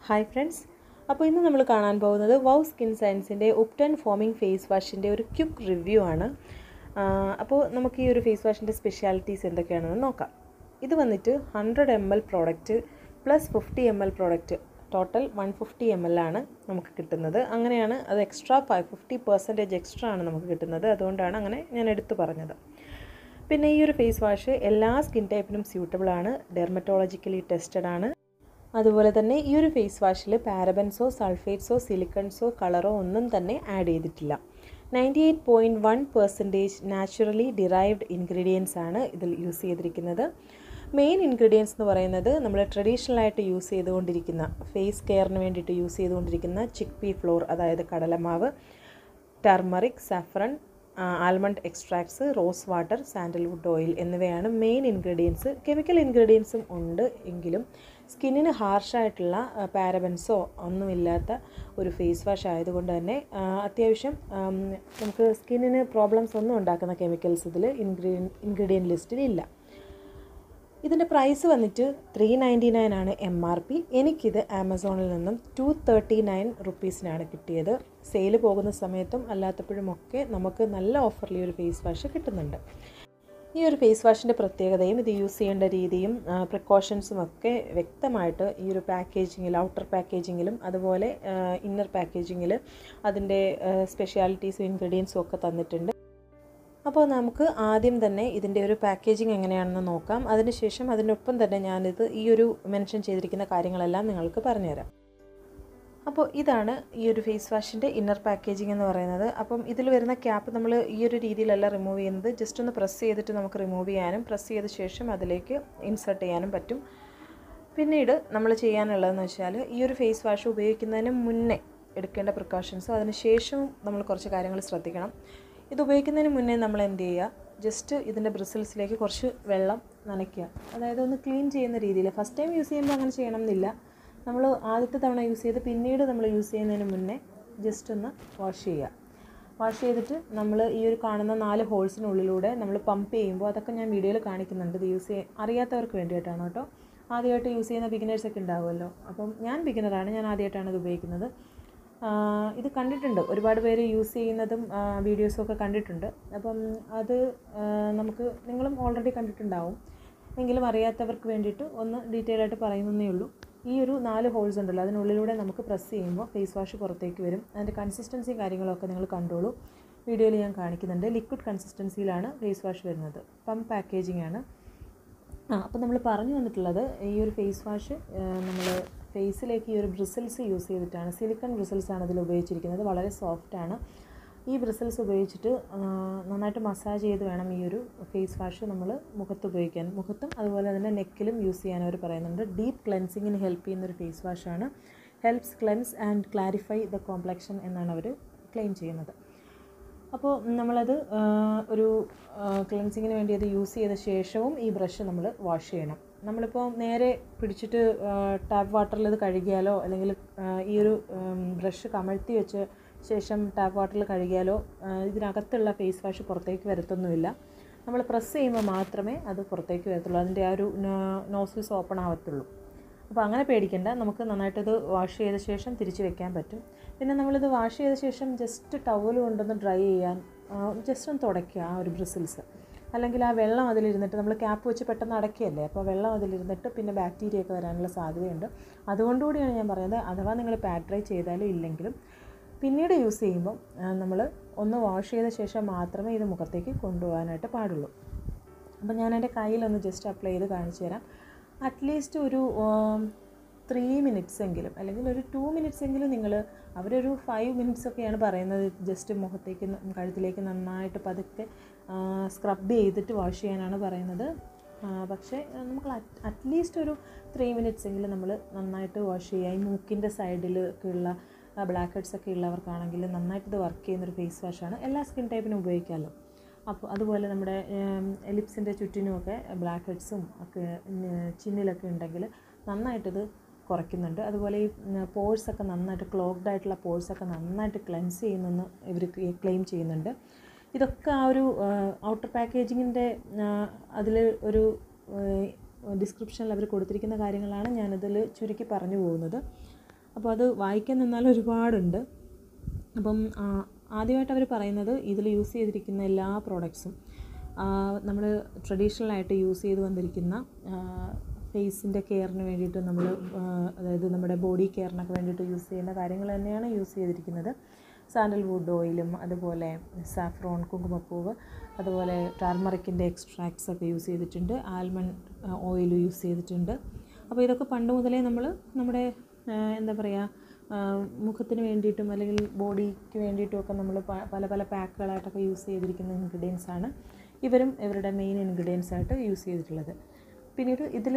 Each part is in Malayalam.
ഹായ് ഫ്രണ്ട്സ് അപ്പോൾ ഇന്ന് നമ്മൾ കാണാൻ പോകുന്നത് വൗ സ്കിൻ സയൻസിൻ്റെ ഉപ്റ്റൻ ഫോമിംഗ് ഫേസ് വാഷിൻ്റെ ഒരു ക്യുക്ക് റിവ്യൂ ആണ് ആ, അപ്പോൾ നമുക്ക് ഈ ഒരു ഫേസ് വാഷിൻ്റെ സ്പെഷ്യാലിറ്റീസ് എന്തൊക്കെയാണെന്ന് നോക്കാം ഇത് വന്നിട്ട് hundred M L product plus fifty M L product total one fifty M L ആണ് നമുക്ക് കിട്ടുന്നത് അങ്ങനെയാണ് അത് എക്സ്ട്രാ ഫിഫ്റ്റി പെർസെൻറ്റേജ് എക്സ്ട്രാ ആണ് നമുക്ക് കിട്ടുന്നത് അതുകൊണ്ടാണ് അങ്ങനെ ഞാൻ എടുത്തു പറഞ്ഞത് പിന്നെ ഈ ഒരു ഫേസ് വാഷ് എല്ലാ സ്കിൻ ടൈപ്പിനും സ്യൂട്ടബിൾ ആണ് ഡെർമറ്റോളജിക്കലി ടെസ്റ്റഡ് ആണ് അതുപോലെ തന്നെ ഈ ഒരു ഫേസ് വാഷിൽ പാരബൻസോ സൾഫേറ്റ്സോ സിലിക്കൺസോ കളറോ ഒന്നും തന്നെ ആഡ് ചെയ്തിട്ടില്ല ninety eight point one percentage naturally derived ingredients ആണ് ഇതിൽ യൂസ് ചെയ്തിരിക്കുന്നത് മെയിൻ ഇൻഗ്രീഡിയൻസ് എന്ന് പറയുന്നത് നമ്മൾ ട്രഡീഷണൽ ആയിട്ട് യൂസ് ചെയ്തുകൊണ്ടിരിക്കുന്ന ഫേസ് കെയറിന് വേണ്ടിയിട്ട് യൂസ് ചെയ്തുകൊണ്ടിരിക്കുന്ന ചിക്ക് പീ ഫ്ലോർ അതായത് കടലമാവ് turmeric saffron almond extracts rose water sandalwood oil എന്നിവയാണ് മെയിൻ ഇൻഗ്രീഡിയൻസ് കെമിക്കൽ ഇൻഗ്രീഡിയൻസും ഉണ്ട് എങ്കിലും സ്കിന്നിന് ഹാർഷായിട്ടുള്ള പാരബൻസോ ഒന്നുമില്ലാത്ത ഒരു ഫേസ് വാഷ് ആയതുകൊണ്ട് തന്നെ ആ, അത്യാവശ്യം ആം, നമുക്ക് സ്കിന്നിന് പ്രോബ്ലംസ് ഒന്നും ഉണ്ടാക്കുന്ന കെമിക്കൽസ് ഇതിൽ ഇൻഗ്രീഡിയൻ ഇൻഗ്രീഡിയൻറ്റ് ലിസ്റ്റിൽ ഇല്ല ഇതിൻ്റെ പ്രൈസ് വന്നിട്ട് ത്രീ നയൻറ്റി നയൻ ആണ് എം ആർ പി എനിക്കിത് ആമസോണിൽ നിന്നും ടു തേർട്ടി നയൻ റുപ്പീസിനാണ് കിട്ടിയത് സെയിൽ പോകുന്ന സമയത്തും അല്ലാത്തപ്പോഴുമൊക്കെ നമുക്ക് നല്ല ഓഫറിൽ ഈ ഒരു ഫേസ് വാഷ് കിട്ടുന്നുണ്ട് ഈ ഒരു ഫേസ് വാഷിൻ്റെ പ്രത്യേകതയും ഇത് യൂസ് ചെയ്യേണ്ട രീതിയും പ്രിക്കോഷൻസും ഒക്കെ വ്യക്തമായിട്ട് ഈ ഒരു പാക്കേജിങ്ങിൽ ഔട്ടർ പാക്കേജിങ്ങിലും അതുപോലെ ഇന്നർ പാക്കേജിങ്ങിൽ അതിൻ്റെ സ്പെഷ്യാലിറ്റീസും ഇൻഗ്രീഡിയൻസും ഒക്കെ തന്നിട്ടുണ്ട് അപ്പോൾ നമുക്ക് ആദ്യം തന്നെ ഇതിൻ്റെ ഒരു പാക്കേജിങ് എങ്ങനെയാണെന്ന് നോക്കാം അതിനുശേഷം അതിനൊപ്പം തന്നെ ഞാനിത് ഈ ഒരു മെൻഷൻ ചെയ്തിരിക്കുന്ന കാര്യങ്ങളെല്ലാം നിങ്ങൾക്ക് പറഞ്ഞുതരാം അപ്പോൾ ഇതാണ് ഈ ഒരു ഫേസ് വാഷിൻ്റെ ഇന്നർ പാക്കേജിംഗ് എന്ന് പറയുന്നത് അപ്പം ഇതിൽ വരുന്ന ക്യാപ്പ് നമ്മൾ ഈ ഒരു രീതിയിലല്ല റിമൂവ് ചെയ്യുന്നത് ജസ്റ്റ് ഒന്ന് പ്രസ് ചെയ്തിട്ട് നമുക്ക് റിമൂവ് ചെയ്യാനും പ്രസ് ചെയ്ത ശേഷം അതിലേക്ക് ഇൻസർട്ട് ചെയ്യാനും പറ്റും പിന്നീട് നമ്മൾ ചെയ്യാനുള്ളതെന്ന് വെച്ചാൽ ഈ ഒരു ഫേസ് വാഷ് ഉപയോഗിക്കുന്നതിന് മുന്നേ എടുക്കേണ്ട പ്രിക്കോഷൻസും അതിന് ശേഷവും നമ്മൾ കുറച്ച് കാര്യങ്ങൾ ശ്രദ്ധിക്കണം ഇത് ഉപയോഗിക്കുന്നതിന് മുന്നേ നമ്മൾ എന്ത് ചെയ്യുക ജസ്റ്റ് ഇതിൻ്റെ ബ്രിസിൽസിലേക്ക് കുറച്ച് വെള്ളം നനയ്ക്കുക അതായത് ഒന്ന് ക്ലീൻ ചെയ്യുന്ന രീതിയിൽ ഫസ്റ്റ് ടൈം യൂസ് ചെയ്യുമ്പോൾ അങ്ങനെ ചെയ്യണം എന്നില്ല നമ്മൾ ആദ്യത്തെ തവണ യൂസ് ചെയ്ത് പിന്നീട് നമ്മൾ യൂസ് ചെയ്യുന്നതിന് മുന്നേ ജസ്റ്റ് ഒന്ന് വാഷ് ചെയ്യുക വാഷ് ചെയ്തിട്ട് നമ്മൾ ഈ ഒരു കാണുന്ന നാല് ഹോൾസിനുള്ളിലൂടെ നമ്മൾ പമ്പ് ചെയ്യുമ്പോൾ അതൊക്കെ ഞാൻ വീഡിയോയിൽ കാണിക്കുന്നുണ്ട് ഇത് യൂസ് ചെയ്യാൻ അറിയാത്തവർക്ക് വേണ്ടിയിട്ടാണ് കേട്ടോ ആദ്യമായിട്ട് യൂസ് ചെയ്യുന്ന ബിഗിനേഴ്സൊക്കെ ഉണ്ടാവുമല്ലോ അപ്പം ഞാൻ ബിഗിനറാണ് ഞാൻ ആദ്യമായിട്ടാണ് ഇത് ഉപയോഗിക്കുന്നത് ആഹ് ഇത് കണ്ടിട്ടുണ്ട് ഒരുപാട് പേര് യൂസ് ചെയ്യുന്നതും വീഡിയോസും ഒക്കെ കണ്ടിട്ടുണ്ട് അപ്പം അത് ആഹ് നമുക്ക് നിങ്ങളും ഓൾറെഡി കണ്ടിട്ടുണ്ടാവും എങ്കിലും അറിയാത്തവർക്ക് വേണ്ടിയിട്ട് ഒന്ന് ഡീറ്റെയിൽ ആയിട്ട് പറയുന്നതേ ഉള്ളൂ ഈ ഒരു നാല് ഹോൾസ് ഉണ്ടല്ലോ അതിനുള്ളിലൂടെ നമുക്ക് പ്രസ് ചെയ്യുമ്പോൾ ഫേസ് വാഷ് പുറത്തേക്ക് വരും അതിൻ്റെ കൺസിസ്റ്റൻസി കാര്യങ്ങളൊക്കെ നിങ്ങൾ കണ്ടോളൂ വീഡിയോയിൽ ഞാൻ കാണിക്കുന്നുണ്ട് ലിക്വിഡ് കൺസിസ്റ്റൻസിയിലാണ് ഫേസ് വാഷ് വരുന്നത് പമ്പ് പാക്കേജിംഗ് ആണ് ആ അപ്പോൾ നമ്മൾ പറഞ്ഞു വന്നിട്ടുള്ളത് ഈ ഒരു ഫേസ് വാഷ് നമ്മൾ ഫേസിലേക്ക് ഈ ഒരു ബ്രിസിൽസ് യൂസ് ചെയ്തിട്ടാണ് സിലിക്കൺ ബ്രിസിൽസ് ആണ് ഇതിൽ ഉപയോഗിച്ചിരിക്കുന്നത് വളരെ സോഫ്റ്റ് ആണ് ഈ ബ്രിസിൽസ് ഉപയോഗിച്ചിട്ട് ആ, നന്നായിട്ട് മസാജ് ചെയ്ത് വേണം ഈ ഒരു ഫേസ് വാഷ് നമ്മൾ മുഖത്ത് ഉപയോഗിക്കാൻ മുഖത്തും അതുപോലെ തന്നെ നെക്കിലും യൂസ് ചെയ്യാൻ അവർ പറയുന്നുണ്ട് ഡീപ്പ് ക്ലെൻസിങ്ങിന് ഹെൽപ്പ് ചെയ്യുന്ന ഒരു ഫേസ് വാഷാണ് helps cleanse and clarify the complexion എന്നാണ് അവർ ക്ലെയിം ചെയ്യുന്നത് അപ്പോൾ നമ്മളത് ആ, ഒരു ക്ലെൻസിങ്ങിന് വേണ്ടി അത് യൂസ് ചെയ്ത ശേഷവും ഈ ബ്രഷ് നമ്മൾ വാഷ് ചെയ്യണം നമ്മളിപ്പോൾ നേരെ പിടിച്ചിട്ട് ടാപ്പ് വാട്ടറിൽ ഇത് കഴുകിയാലോ അല്ലെങ്കിൽ ആ, ഈ ഒരു ബ്രഷ് കമഴ്ത്തി വെച്ച് ശേഷം ടാപ്പ് വാട്ടറിൽ കഴുകിയാലോ ആ, ഇതിനകത്തുള്ള ഫേസ് വാഷ് പുറത്തേക്ക് വരത്തൊന്നുമില്ല നമ്മൾ പ്രസ് ചെയ്യുമ്പോൾ മാത്രമേ അത് പുറത്തേക്ക് വരത്തുള്ളൂ അതിൻ്റെ ആ ഒരു നോസിൽസ് ഓപ്പൺ ആവത്തുള്ളൂ അപ്പോൾ അങ്ങനെ പേടിക്കേണ്ട നമുക്ക് നന്നായിട്ടത് വാഷ് ചെയ്ത ശേഷം തിരിച്ച് വെക്കാൻ പറ്റും പിന്നെ നമ്മളിത് വാഷ് ചെയ്ത ശേഷം ജസ്റ്റ് ടവൽ കൊണ്ടൊന്ന് ഡ്രൈ ചെയ്യാൻ ജസ്റ്റ് ഒന്ന് തുടയ്ക്കുക ആ ഒരു ബ്രിസിൽസ് അല്ലെങ്കിൽ ആ വെള്ളം അതിലിരുന്നിട്ട് നമ്മൾ ക്യാപ്പ് വെച്ച് പെട്ടെന്ന് അടയ്ക്കുകയല്ലേ അപ്പോൾ വെള്ളം അതിലിരുന്നിട്ട് പിന്നെ ബാക്ടീരിയ ഒക്കെ വരാനുള്ള സാധ്യതയുണ്ട് അതുകൊണ്ടുകൂടിയാണ് ഞാൻ പറയുന്നത് അഥവാ നിങ്ങൾ പാഡ് ഡ്രൈ ചെയ്താലും ഇല്ലെങ്കിലും പിന്നീട് യൂസ് ചെയ്യുമ്പം നമ്മൾ ഒന്ന് വാഷ് ചെയ്ത ശേഷം മാത്രമേ ഇത് മുഖത്തേക്ക് കൊണ്ടുപോകാനായിട്ട് പാടുള്ളൂ അപ്പോൾ ഞാൻ എൻ്റെ കയ്യിലൊന്ന് ജസ്റ്റ് അപ്ലൈ ചെയ്ത് കാണിച്ചു തരാം അറ്റ്ലീസ്റ്റ് ഒരു ത്രീ മിനിറ്റ്സ് എങ്കിലും അല്ലെങ്കിൽ ഒരു ടു മിനിറ്റ്സ് എങ്കിലും നിങ്ങൾ അവരൊരു ഫൈവ് മിനിറ്റ്സ് ഒക്കെയാണ് പറയുന്നത് ജസ്റ്റ് മുഖത്തേക്ക് ന- കഴുത്തിലേക്ക് നന്നായിട്ട് പതുക്കെ സ്ക്രബ് ചെയ്തിട്ട് വാഷ് ചെയ്യാനാണ് പറയുന്നത് ആ, പക്ഷേ ആ, നമുക്ക് അറ്റ്ലീസ്റ്റ് ഒരു ത്രീ മിനിറ്റ്സ് എങ്കിലും നമ്മൾ നന്നായിട്ട് വാഷ് ചെയ്യുക ഈ മൂക്കിൻ്റെ സൈഡിൽ ഒക്കെ ഉള്ള ബ്ലാക്ക് ഹെഡ്സ് ഒക്കെ ഉള്ളവർക്കാണെങ്കിൽ നന്നായിട്ട് ഇത് വർക്ക് ചെയ്യുന്നൊരു ഫേസ് വാഷാണ് എല്ലാ സ്കിൻ ടൈപ്പിനും ഉപയോഗിക്കാമല്ലോ അപ്പോൾ അതുപോലെ നമ്മുടെ എലിപ്സിൻ്റെ ചുറ്റിനുമൊക്കെ ബ്ലാക്ക് ഹെഡ്സും ഒക്കെ ഉം, ചിന്നിലൊക്കെ ഉണ്ടെങ്കിൽ നന്നായിട്ടിത് കുറയ്ക്കുന്നുണ്ട് അതുപോലെ ഈ പോഴ്സൊക്കെ നന്നായിട്ട് ക്ലോഗ്ഡ് ആയിട്ടുള്ള പോഴ്സൊക്കെ നന്നായിട്ട് ക്ലെൻസ് ചെയ്യുന്നെന്ന് ഇവർ ക്ലെയിം ചെയ്യുന്നുണ്ട് ഇതൊക്കെ ആ ഒരു ഔട്ടർ പാക്കേജിങ്ങിൻ്റെ അതിൽ ഒരു ഡിസ്ക്രിപ്ഷനിൽ അവർ കൊടുത്തിരിക്കുന്ന കാര്യങ്ങളാണ് ഞാനിതിൽ ചുരുക്കി പറഞ്ഞു പോകുന്നത് അപ്പോൾ അത് വായിക്കാൻ നിന്നാൽ ഒരുപാടുണ്ട് അപ്പം ആ, ആദ്യമായിട്ട് അവർ പറയുന്നത് ഇതിൽ യൂസ് ചെയ്തിരിക്കുന്ന എല്ലാ പ്രോഡക്ട്സും നമ്മൾ ട്രഡീഷണലായിട്ട് യൂസ് ചെയ്ത് വന്നിരിക്കുന്ന ഫേസിൻ്റെ കെയറിന് വേണ്ടിയിട്ട് നമ്മൾ അതായത് നമ്മുടെ ബോഡി കെയറിനൊക്കെ വേണ്ടിയിട്ട് യൂസ് ചെയ്യുന്ന കാര്യങ്ങൾ തന്നെയാണ് യൂസ് ചെയ്തിരിക്കുന്നത് സാൻഡൽവുഡ് ഓയിലും അതുപോലെ സാഫ്രോൺ കുങ്കുമപ്പൂവ് അതുപോലെ ടാർമറിക്കിൻ്റെ എക്സ്ട്രാക്ട്സ് ഒക്കെ യൂസ് ചെയ്തിട്ടുണ്ട് ആൽമണ്ട് ഓയിൽ യൂസ് ചെയ്തിട്ടുണ്ട് അപ്പോൾ ഇതൊക്കെ പണ്ട് മുതലേ നമ്മൾ നമ്മുടെ ആ, എന്താ പറയുക ആ, മുഖത്തിന് വേണ്ടിയിട്ടും അല്ലെങ്കിൽ ബോഡിക്ക് വേണ്ടിയിട്ടും ഒക്കെ നമ്മൾ പല പല പാക്കുകളായിട്ടൊക്കെ യൂസ് ചെയ്തിരിക്കുന്ന ഇൻഗ്രീഡിയൻസ് ആണ് ഇവരും ഇവരുടെ മെയിൻ ഇൻഗ്രീഡിയൻസ് ആയിട്ട് യൂസ് ചെയ്തിട്ടുള്ളത് പിന്നീട് ഇതിൽ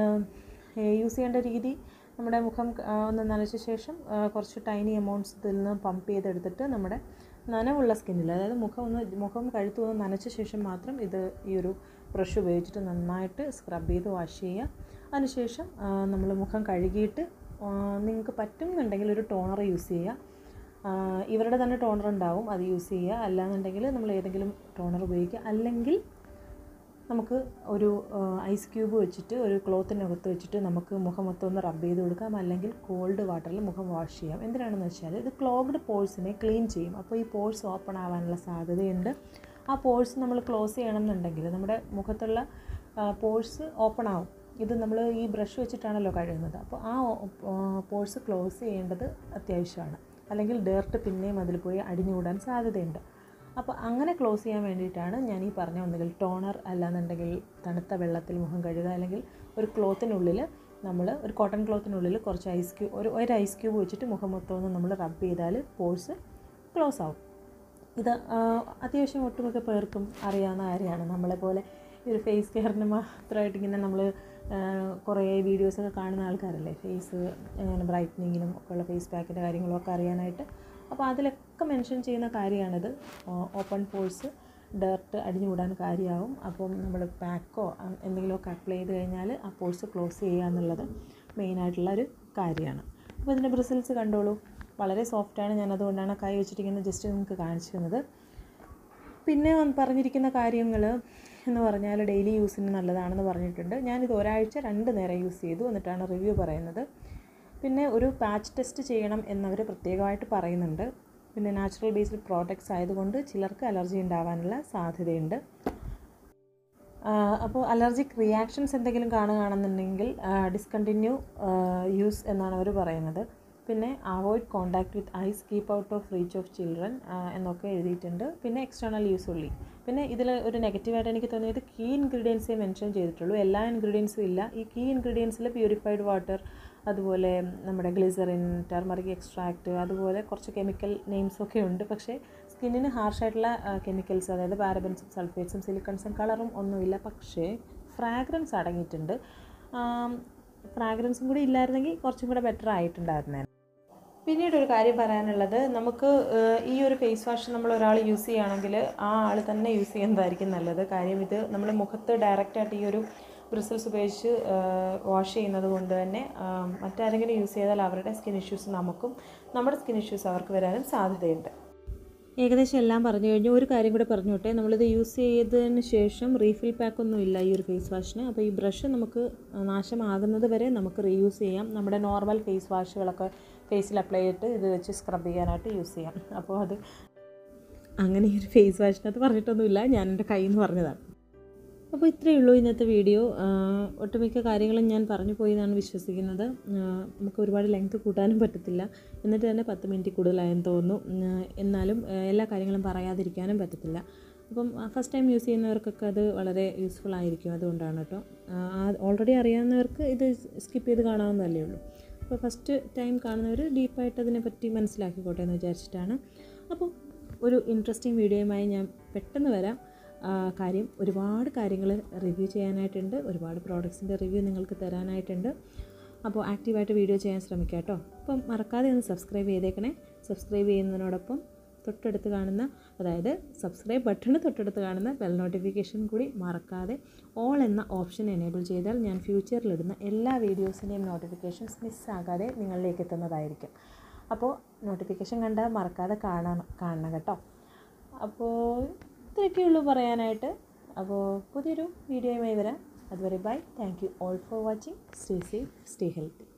യൂസ് ചെയ്യേണ്ട രീതി നമ്മുടെ മുഖം ആ, ഒന്ന് നനച്ച ശേഷം ആ, കുറച്ച് ടൈനി എമൗണ്ട്സ് ഇതിൽ നിന്ന് പമ്പ് ചെയ്തെടുത്തിട്ട് നമ്മുടെ നനവുള്ള സ്കിന്നിൽ അതായത് മുഖം ഒന്ന് മുഖം കഴുത്തു ഒന്ന് നനച്ച ശേഷം മാത്രം ഇത് ഈ ഒരു ബ്രഷ് ഉപയോഗിച്ചിട്ട് നന്നായിട്ട് സ്ക്രബ് ചെയ്ത് വാഷ് ചെയ്യുക അതിനുശേഷം നമ്മൾ മുഖം കഴുകിയിട്ട് നിങ്ങൾക്ക് പറ്റുന്നുണ്ടെങ്കിൽ ഒരു ടോണർ യൂസ് ചെയ്യുക ആ, ഇവരുടെ തന്നെ ടോണർ ഉണ്ടാവും അത് യൂസ് ചെയ്യുക അല്ലാന്നുണ്ടെങ്കിൽ നമ്മൾ ഏതെങ്കിലും ടോണർ ഉപയോഗിക്കുക അല്ലെങ്കിൽ നമുക്ക് ഒരു ഐസ് ക്യൂബ് വെച്ചിട്ട് ഒരു ക്ലോത്തിനകത്ത് വെച്ചിട്ട് നമുക്ക് മുഖം മൊത്തം ഒന്ന് റബ്ബ് ചെയ്ത് കൊടുക്കാം അല്ലെങ്കിൽ കോൾഡ് വാട്ടറിൽ മുഖം വാഷ് ചെയ്യാം എന്തിനാണെന്ന് വെച്ചാൽ ഇത് ക്ലോഗ്ഡ് പോഴ്സിനെ ക്ലീൻ ചെയ്യും അപ്പോൾ ഈ പോഴ്സ് ഓപ്പൺ ആവാനുള്ള സാധ്യതയുണ്ട് ആ പോഴ്സ് നമ്മൾ ക്ലോസ് ചെയ്യണമെന്നുണ്ടെങ്കിൽ നമ്മുടെ മുഖത്തുള്ള പോഴ്സ് ഓപ്പൺ ആവും ഇത് നമ്മൾ ഈ ബ്രഷ് വെച്ചിട്ടാണല്ലോ കഴുകുന്നത് അപ്പോൾ ആ പോഴ്സ് ക്ലോസ് ചെയ്യേണ്ടത് അത്യാവശ്യമാണ് അല്ലെങ്കിൽ ഡേർട്ട് പിന്നെയും അതിൽ പോയി അടിഞ്ഞുകൂടാൻ സാധ്യതയുണ്ട് അപ്പോൾ അങ്ങനെ ക്ലോസ് ചെയ്യാൻ വേണ്ടിയിട്ടാണ് ഞാൻ ഈ പറഞ്ഞ ഒന്നുകിൽ ടോണർ അല്ലാന്നുണ്ടെങ്കിൽ തണുത്ത വെള്ളത്തിൽ മുഖം കഴുകുക അല്ലെങ്കിൽ ഒരു ക്ലോത്തിനുള്ളിൽ നമ്മൾ ഒരു കോട്ടൺ ക്ലോത്തിനുള്ളിൽ കുറച്ച് ഐസ് ക്യൂബ് ഒരു ഒരു ഐസ് ക്യൂബ് വെച്ചിട്ട് മുഖം മൊത്തം ഒന്ന് നമ്മൾ റബ്ബ് ചെയ്താൽ പോഴ്സ് ക്ലോസ് ആവും ഇത് ആ, അത്യാവശ്യം ഒട്ടുമിക്ക പേർക്കും അറിയാവുന്ന കാര്യമാണ് നമ്മളെപ്പോലെ ഈ ഒരു ഫേസ് കെയറിന് മാത്രമായിട്ട് ഇങ്ങനെ നമ്മൾ കുറേ വീഡിയോസൊക്കെ കാണുന്ന ആൾക്കാരല്ലേ ഫേസ് ഇങ്ങനെ ബ്രൈറ്റനിങ്ങിനും ഒക്കെ ഉള്ള ഫേസ് പാക്കിൻ്റെ കാര്യങ്ങളൊക്കെ അറിയാനായിട്ട് അപ്പോൾ അതിലൊക്കെ മെൻഷൻ ചെയ്യുന്ന കാര്യമാണിത് ഓപ്പൺ പോഴ്സ് ഡർട്ട് അടിഞ്ഞുകൂടാൻ കാര്യമാവും അപ്പം നമ്മൾ പാക്കോ എന്തെങ്കിലുമൊക്കെ അപ്ലൈ ചെയ്ത് കഴിഞ്ഞാൽ ആ പോഴ്സ് ക്ലോസ് ചെയ്യുക എന്നുള്ളത് മെയിനായിട്ടുള്ള ഒരു കാര്യമാണ് അപ്പോൾ ഇതിൻ്റെ ബ്രിസിൽസ് കണ്ടോളൂ വളരെ സോഫ്റ്റാണ് ഞാൻ അതുകൊണ്ടാണ് കൈ വെച്ചിട്ട് ഇങ്ങനെ ജസ്റ്റ് നിങ്ങൾക്ക് കാണിച്ചിരുന്നത് പിന്നെ വന്ന് പറഞ്ഞിരിക്കുന്ന കാര്യങ്ങൾ എന്ന് പറഞ്ഞാൽ ഡെയിലി യൂസിന് നല്ലതാണെന്ന് പറഞ്ഞിട്ടുണ്ട് ഞാനിത് ഒരാഴ്ച രണ്ട് നേരം യൂസ് ചെയ്തു എന്നിട്ടാണ് റിവ്യൂ പറയുന്നത് പിന്നെ ഒരു പാച്ച് ടെസ്റ്റ് ചെയ്യണം എന്നവർ പ്രത്യേകമായിട്ട് പറയുന്നുണ്ട് പിന്നെ നാച്ചുറൽ ബേസ്ഡ് പ്രോഡക്ട്സ് ആയതുകൊണ്ട് ചിലർക്ക് അലർജി ഉണ്ടാവാനുള്ള സാധ്യതയുണ്ട് അപ്പോൾ അലർജിക് റിയാക്ഷൻസ് എന്തെങ്കിലും കാണുകയാണെന്നുണ്ടെങ്കിൽ ഡിസ്കണ്ടിന്യൂ യൂസ് എന്നാണ് അവർ പറയുന്നത് പിന്നെ avoid contact with eyes keep out of reach of children എന്നൊക്കെ എഴുതിയിട്ടുണ്ട് പിന്നെ എക്സ്റ്റേണൽ യൂസ് ഉള്ളി പിന്നെ ഇതിൽ ഒരു നെഗറ്റീവായിട്ട് എനിക്ക് തോന്നിയത് കീ ഇൻഗ്രീഡിയൻസേ മെൻഷൻ ചെയ്തിട്ടുള്ളൂ എല്ലാ ഇൻഗ്രീഡിയൻസും ഇല്ല ഈ കീ ഇൻഗ്രീഡിയൻസിൽ പ്യൂരിഫൈഡ് വാട്ടർ അതുപോലെ നമ്മുടെ ഗ്ലിസറിൻ ടർമറിക് എക്സ്ട്രാക്റ്റ് അതുപോലെ കുറച്ച് കെമിക്കൽ നെയിംസൊക്കെ ഉണ്ട് പക്ഷേ സ്കിന്നിന് ഹാർഷായിട്ടുള്ള കെമിക്കൽസ് അതായത് പാരബൻസും സൾഫേറ്റ്സും സിലിക്കൺസും കളറും ഒന്നുമില്ല പക്ഷേ ഫ്രാഗ്രൻസ് അടങ്ങിയിട്ടുണ്ട് ഫ്രാഗ്രൻസും കൂടി ഇല്ലായിരുന്നെങ്കിൽ കുറച്ചും കൂടെ ബെറ്റർ ആയിട്ടുണ്ടായിരുന്നേ പിന്നീട് ഒരു കാര്യം പറയാനുള്ളത് നമുക്ക് ഏഹ്, ഈ ഒരു ഫേസ് വാഷ് നമ്മൾ ഒരാൾ യൂസ് ചെയ്യുകയാണെങ്കിൽ ആ ആൾ തന്നെ യൂസ് ചെയ്യുന്നതായിരിക്കും നല്ലത് കാര്യം ഇത് നമ്മൾ മുഖത്ത് ഡയറക്റ്റായിട്ട് ഈ ഒരു ബ്രിസിൽസ് ഉപയോഗിച്ച് വാഷ് ചെയ്യുന്നത് കൊണ്ട് തന്നെ ആം, മറ്റാരെങ്കിലും യൂസ് ചെയ്താൽ അവരുടെ സ്കിൻ ഇഷ്യൂസ് നമുക്കും നമ്മുടെ സ്കിൻ ഇഷ്യൂസ് അവർക്ക് വരാനും സാധ്യതയുണ്ട് ഏകദേശം എല്ലാം പറഞ്ഞു കഴിഞ്ഞു ഒരു കാര്യം കൂടെ പറഞ്ഞോട്ടെ നമ്മളിത് യൂസ് ചെയ്തതിന് ശേഷം റീഫിൽ പാക്ക് ഒന്നും ഇല്ല ഈ ഒരു ഫേസ് വാഷിന് അപ്പോൾ ഈ ബ്രഷ് നമുക്ക് നാശമാകുന്നത് വരെ നമുക്ക് റീയൂസ് ചെയ്യാം നമ്മുടെ നോർമൽ ഫേസ് വാഷുകളൊക്കെ ഫേസിൽ അപ്ലൈ ചെയ്തിട്ട് ഇത് വെച്ച് സ്ക്രബ് ചെയ്യാനായിട്ട് യൂസ് ചെയ്യാം അപ്പോൾ അത് അങ്ങനെ ഈ ഒരു ഫേസ് വാഷിനകത്ത് പറഞ്ഞിട്ടൊന്നുമില്ല ഞാൻ എൻ്റെ കയ്യിൽ നിന്ന് പറഞ്ഞതാണ് അപ്പോൾ ഇത്രയേ ഉള്ളൂ ഇന്നത്തെ വീഡിയോ ആഹ് ഒട്ടുമിക്ക കാര്യങ്ങളും ഞാൻ പറഞ്ഞു പോയി എന്നാണ് വിശ്വസിക്കുന്നത് ആഹ് നമുക്ക് ഒരുപാട് ലെങ്ത് കൂട്ടാനും പറ്റത്തില്ല എന്നിട്ട് തന്നെ പത്ത് മിനിറ്റ് കൂടുതലായെന്ന് തോന്നുന്നു ആഹ് എന്നാലും ആഹ് എല്ലാ കാര്യങ്ങളും പറയാതിരിക്കാനും പറ്റത്തില്ല അപ്പം ഫസ്റ്റ് ടൈം യൂസ് ചെയ്യുന്നവർക്കൊക്കെ അത് വളരെ യൂസ്ഫുൾ ആയിരിക്കും അതുകൊണ്ടാണ് കേട്ടോ ഓൾറെഡി അറിയാവുന്നവർക്ക് ഇത് സ്കിപ്പ് ചെയ്ത് കാണാവുന്നതല്ലേ ഉള്ളൂ അപ്പോൾ ഫസ്റ്റ് ടൈം കാണുന്നവർ ഡീപ്പായിട്ട് അതിനെപ്പറ്റി മനസ്സിലാക്കിക്കോട്ടെ എന്ന് വിചാരിച്ചിട്ടാണ് അപ്പോൾ ഒരു ഇൻട്രസ്റ്റിംഗ് വീഡിയോയുമായി ഞാൻ പെട്ടെന്ന് വരാം ആ, കാര്യം ഒരുപാട് കാര്യങ്ങൾ റിവ്യൂ ചെയ്യാനായിട്ടുണ്ട് ഒരുപാട് പ്രോഡക്ട്സിൻ്റെ റിവ്യൂ നിങ്ങൾക്ക് തരാനായിട്ടുണ്ട് അപ്പോൾ ആക്റ്റീവായിട്ട് വീഡിയോ ചെയ്യാൻ ശ്രമിക്കാം കേട്ടോ അപ്പം മറക്കാതെ ഒന്ന് സബ്സ്ക്രൈബ് ചെയ്തേക്കണേ സബ്സ്ക്രൈബ് ചെയ്യുന്നതിനോടൊപ്പം തൊട്ടടുത്ത് കാണുന്ന അതായത് സബ്സ്ക്രൈബ് ബട്ടണ് തൊട്ടടുത്ത് കാണുന്ന ബെൽ നോട്ടിഫിക്കേഷൻ കൂടി മറക്കാതെ ഓൾ എന്ന ഓപ്ഷൻ എനേബിൾ ചെയ്താൽ ഞാൻ ഫ്യൂച്ചറിലിടുന്ന എല്ലാ വീഡിയോസിൻ്റെയും നോട്ടിഫിക്കേഷൻസ് മിസ്സാകാതെ നിങ്ങളിലേക്ക് എത്തുന്നതായിരിക്കും അപ്പോൾ നോട്ടിഫിക്കേഷൻ കണ്ടാൽ മറക്കാതെ കാണാൻ കാണണം കേട്ടോ അപ്പോൾ ഇത്രയൊക്കെയുള്ളൂ പറയാനായിട്ട് അപ്പോൾ പുതിയൊരു വീഡിയോയുമായി വരാം അതുവരെ bye thank you all for watching stay safe stay healthy